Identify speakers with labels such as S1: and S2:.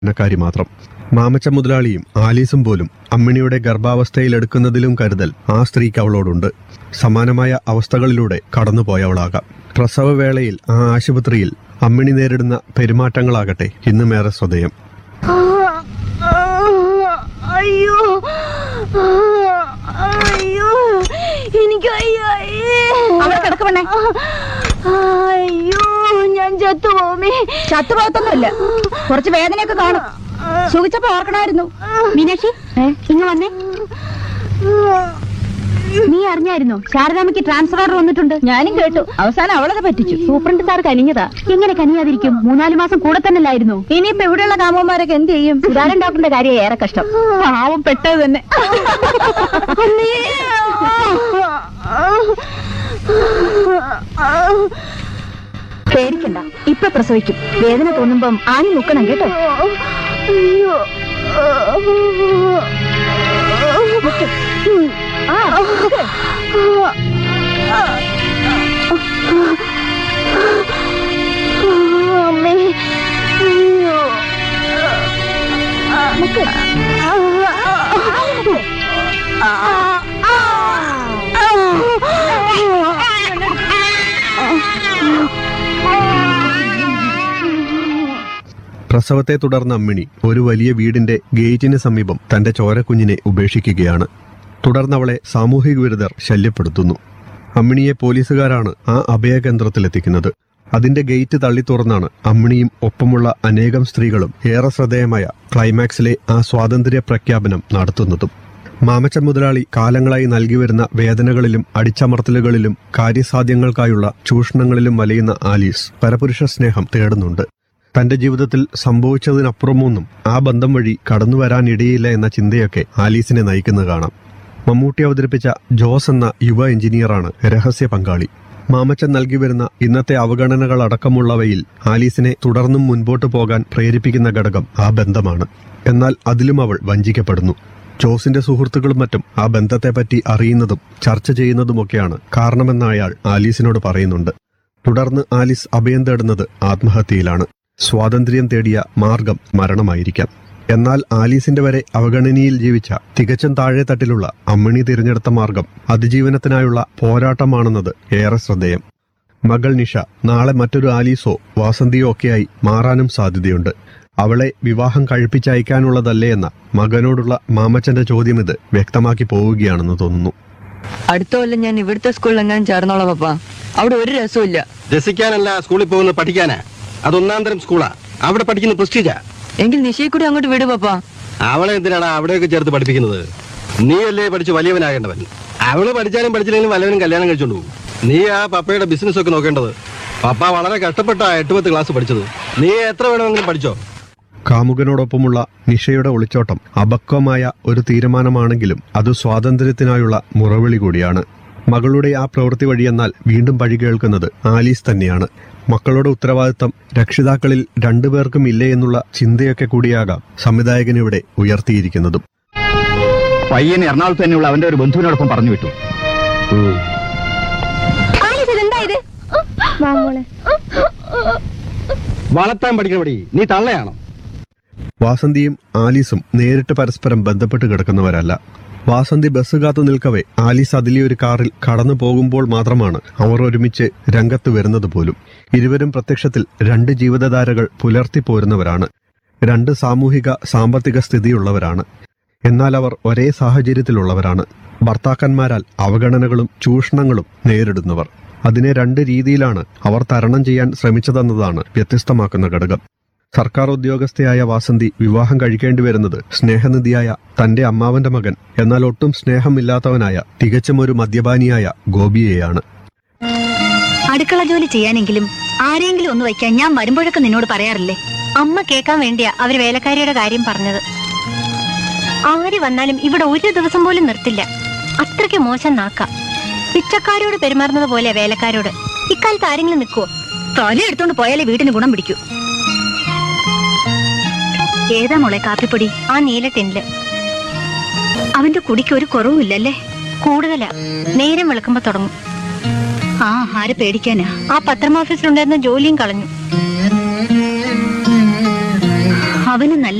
S1: ക്കാരി മാത്രം മാമച്ച മുതലാളിയും ആലീസും പോലും അമ്മിണിയുടെ ഗർഭാവസ്ഥയിലെടുക്കുന്നതിലും കരുതൽ ആ സ്ത്രീക്ക് അവളോടുണ്ട് സമാനമായ അവസ്ഥകളിലൂടെ കടന്നുപോയവളാകാം പ്രസവവേളയിൽ ആ ആശുപത്രിയിൽ അമ്മിണി നേരിടുന്ന പെരുമാറ്റങ്ങളാകട്ടെ ഇന്നുമേറെ സ്വതയം
S2: അയ്യോ അയ്യോ എനിക്ക് അയ്യോ
S3: അവിടെ കിടക്ക് പെണ്ണേ.
S2: അയ്യോ ഞാൻ ചത്തുപോമേ
S3: ചത്തുപോകത്തൊന്നുമില്ല കുറച്ച് വേദനയൊക്കെ കാണും സുഖിച്ചപ്പോ ഓർക്കണമായിരുന്നു മീനാക്ഷി ഇങ്ങ് വന്നേ നീ അറിഞ്ഞായിരുന്നോ ശാരദാമ്മയ്ക്ക് ട്രാൻസ്ഫർ ഓർഡർ വന്നിട്ടുണ്ട് ഞാനും കേട്ടു അവസാനം അവളത് പറ്റിച്ചു സൂപ്രണ്ട് സാർ കനിഞ്ഞതാ എങ്ങനെ കനിയാതിരിക്കും മൂന്നാല് മാസം കൂടെ തന്നെയല്ലായിരുന്നു ഇനിയിപ്പോ ഇവിടെയുള്ള കാമന്മാരൊക്കെ എന്ത് ചെയ്യും സുധാരൻ ഡോക്ടറിന്റെ കാര്യം ഏറെ കഷ്ടം പാവം പെട്ടത് തന്നെ പേടിക്കണ്ട ഇപ്പൊ പ്രസവിക്കും വേദന തോന്നുമ്പം ആണി മുക്കണം കേട്ടോ
S2: അയ്യോ അമ്മേ അയ്യോ
S1: പ്രസവത്തെ തുടർന്ന് അമ്മിണി ഒരു വലിയ വീടിന്റെ ഗേറ്റിന് സമീപം തന്റെ ചോരക്കുഞ്ഞിനെ ഉപേക്ഷിക്കുകയാണ് തുടർന്ന് അവളെ സാമൂഹിക വിരുദ്ധർ ശല്യപ്പെടുത്തുന്നു അമ്മിണിയെ പോലീസുകാരാണ് ആ അഭയകേന്ദ്രത്തിലെത്തിക്കുന്നത് അതിന്റെ ഗേറ്റ് തള്ളി തുറന്നാണ് അമ്മിണിയും ഒപ്പമുള്ള അനേകം സ്ത്രീകളും ഏറെ ശ്രദ്ധേയമായ ക്ലൈമാക്സിലെ ആ സ്വാതന്ത്ര്യ പ്രഖ്യാപനം നടത്തുന്നതും മാമച്ച മുതലാളി കാലങ്ങളായി നൽകിവരുന്ന വേദനകളിലും അടിച്ചമർത്തലുകളിലും കാര്യസാധ്യങ്ങൾക്കായുള്ള ചൂഷണങ്ങളിലും വലയുന്ന ആലീസ് പരപുരുഷ സ്നേഹം തേടുന്നുണ്ട് തന്റെ ജീവിതത്തിൽ സംഭവിച്ചതിനപ്പുറമൊന്നും ആ ബന്ധം വഴി കടന്നുവരാനിടയില്ല എന്ന ചിന്തയൊക്കെ ആലീസിനെ നയിക്കുന്നത് കാണാം മമ്മൂട്ടി അവതരിപ്പിച്ച ജോസ് എന്ന യുവ എഞ്ചിനീയറാണ് രഹസ്യ പങ്കാളി മാമച്ചൻ നൽകി വരുന്ന ഇന്നത്തെ അവഗണനകൾ അടക്കമുള്ളവയിൽ ആലീസിനെ തുടർന്നും മുൻപോട്ട് പോകാൻ പ്രേരിപ്പിക്കുന്ന ഘടകം ആ ബന്ധമാണ് എന്നാൽ അതിലും അവൾ വഞ്ചിക്കപ്പെടുന്നു ജോസിന്റെ സുഹൃത്തുക്കളും മറ്റും ആ ബന്ധത്തെപ്പറ്റി അറിയുന്നതും ചർച്ച ചെയ്യുന്നതുമൊക്കെയാണ് കാരണമെന്ന് അയാൾ ആലീസിനോട് പറയുന്നുണ്ട് തുടർന്ന് ആലീസ് അഭയം തേടുന്നത് ആത്മഹത്യയിലാണ് സ്വാതന്ത്ര്യം തേടിയ മാർഗം മരണമായിരിക്കാം എന്നാൽ ആലീസിന്റെ വരെ അവഗണനയിൽ ജീവിച്ച തികച്ചും താഴെത്തട്ടിലുള്ള അമ്മിണി തിരഞ്ഞെടുത്ത മാർഗം അതിജീവനത്തിനായുള്ള പോരാട്ടമാണെന്നത് ഏറെ ശ്രദ്ധേയം മകൾ നിഷ നാളെ മറ്റൊരു ആലീസോ വാസന്തിയോ ഒക്കെയായി മാറാനും സാധ്യതയുണ്ട് അവളെ വിവാഹം കഴിപ്പിച്ചയക്കാനുള്ളതല്ലേ എന്ന മകനോടുള്ള മാമച്ചന്റെ ചോദ്യം ഇത് വ്യക്തമാക്കി പോവുകയാണെന്ന് തോന്നുന്നു
S4: അടുത്ത കൊല്ലം ഞാൻ ഇവിടുത്തെ സ്കൂളിൽ എങ്ങനെ ചേർന്നോളാം പപ്പ അവിടെ ഒരു രസവും
S5: രസിക്കാനല്ല സ്കൂളിൽ പോകുന്നത് പഠിക്കാനാ അത് ഒന്നാം തരം സ്കൂളാ അവിടെ പഠിക്കുന്ന പ്രസ്റ്റീജാ
S4: എങ്കിൽ നിശയെ കൂടി അങ്ങോട്ട് വിട് പപ്പ
S5: അവളെ എന്തിനാണ് അവിടെയൊക്കെ ചേർത്ത് പഠിപ്പിക്കുന്നത് നീയല്ലേ പഠിച്ച് വലിയവനാകേണ്ടവൻ അവള് പഠിച്ചാലും പഠിച്ചില്ലെങ്കിലും വല്ലവനും കല്യാണം കഴിച്ചോണ്ട് പോകും നീ ആ പപ്പയുടെ ബിസിനസ് ഒക്കെ നോക്കേണ്ടത് പപ്പ വളരെ കഷ്ടപ്പെട്ട എട്ട് പത്ത് ക്ലാസ് പഠിച്ചത് നീ എത്ര വേണമെങ്കിലും പഠിച്ചോ
S1: കാമുകനോടൊപ്പമുള്ള നിഷയുടെ ഒളിച്ചോട്ടം അപക്വമായ ഒരു തീരുമാനമാണെങ്കിലും അത് സ്വാതന്ത്ര്യത്തിനായുള്ള മുറവിളി കൂടിയാണ് മകളുടെ ആ പ്രവൃത്തി വഴിയെന്നാൽ വീണ്ടും പഴി കേൾക്കുന്നത് ആലീസ് തന്നെയാണ് മക്കളുടെ ഉത്തരവാദിത്തം രക്ഷിതാക്കളിൽ രണ്ടുപേർക്കും ഇല്ലേ എന്നുള്ള ചിന്തയൊക്കെ കൂടിയാകാം സംവിധായകനിവിടെ ഉയർത്തിയിരിക്കുന്നതും
S6: പയ്യൻ എറണാകുളത്ത് തന്നെയുള്ള അവന്റെ ഒരു ബന്ധുവിനോടൊപ്പം പറഞ്ഞു വിട്ടു
S3: എന്തായത്
S2: മാമോളെ
S5: വളർത്താൻ പഠിക്കണ പടി നീ തള്ളയാണോ
S1: വാസന്തിയും ആലീസും നേരിട്ട് പരസ്പരം ബന്ധപ്പെട്ട് കിടക്കുന്നവരല്ല വാസന്തി ബസ് കാത്തു നിൽക്കവേ ആലീസ് അതിലെ ഒരു കാറിൽ കടന്നു പോകുമ്പോൾ മാത്രമാണ് അവർ ഒരുമിച്ച് രംഗത്ത് വരുന്നത് പോലും ഇരുവരും പ്രത്യക്ഷത്തിൽ രണ്ട് ജീവിതധാരകൾ പുലർത്തി പോരുന്നവരാണ് രണ്ട് സാമൂഹിക സാമ്പത്തിക സ്ഥിതിയുള്ളവരാണ് എന്നാൽ അവർ ഒരേ സാഹചര്യത്തിലുള്ളവരാണ് ഭർത്താക്കന്മാരാൽ അവഗണനകളും ചൂഷണങ്ങളും നേരിടുന്നവർ അതിനെ രണ്ട് രീതിയിലാണ് അവർ തരണം ചെയ്യാൻ ശ്രമിച്ചതെന്നതാണ് വ്യത്യസ്തമാക്കുന്ന ഘടകം സർക്കാർ ഉദ്യോഗസ്ഥയായ വാസന്തി വിവാഹം കഴിക്കേണ്ടി വരുന്നത് സ്നേഹനിധിയായ തന്റെ അമ്മാവന്റെ മകൻ എന്നാൽ ഒട്ടും സ്നേഹമില്ലാത്തവനായ തികച്ചും ഒരു മദ്യപാനിയായ ഗോപിയെയാണ്
S3: അടുക്കള ജോലി ചെയ്യാനെങ്കിലും ആരെങ്കിലും ഒന്ന് വയ്ക്കാൻ ഞാൻ വരുമ്പോഴൊക്കെ നിന്നോട് പറയാറില്ലേ അമ്മ കേൾക്കാൻ വേണ്ടിയാ അവര് വേലക്കാരിയുടെ കാര്യം പറഞ്ഞത് ആര് വന്നാലും ഇവിടെ ഒരു ദിവസം പോലും നിർത്തില്ല അത്രയ്ക്ക് മോശം നാക്ക പിച്ചക്കാരോട് പെരുമാറുന്നത് പോലെ വേലക്കാരോട് ഇക്കാലത്ത് ആരെങ്കിലും നിൽക്കുവോ തല എടുത്തോണ്ട് പോയാലേ വീടിന് ഗുണം പിടിക്കൂ ഏതാ മോളെ കാപ്പിപ്പൊടി ആ നീല ടെന്നില് അവന്റെ കുടിക്ക് ഒരു കുറവുമില്ലല്ലേ കൂടുതലാ നേരം വിളക്കുമ്പോ തുടങ്ങും ആ ആരെ പേടിക്കാനാ ആ പത്രം ഓഫീസിലുണ്ടായിരുന്ന ജോലിയും കളഞ്ഞു അവന് നല്ല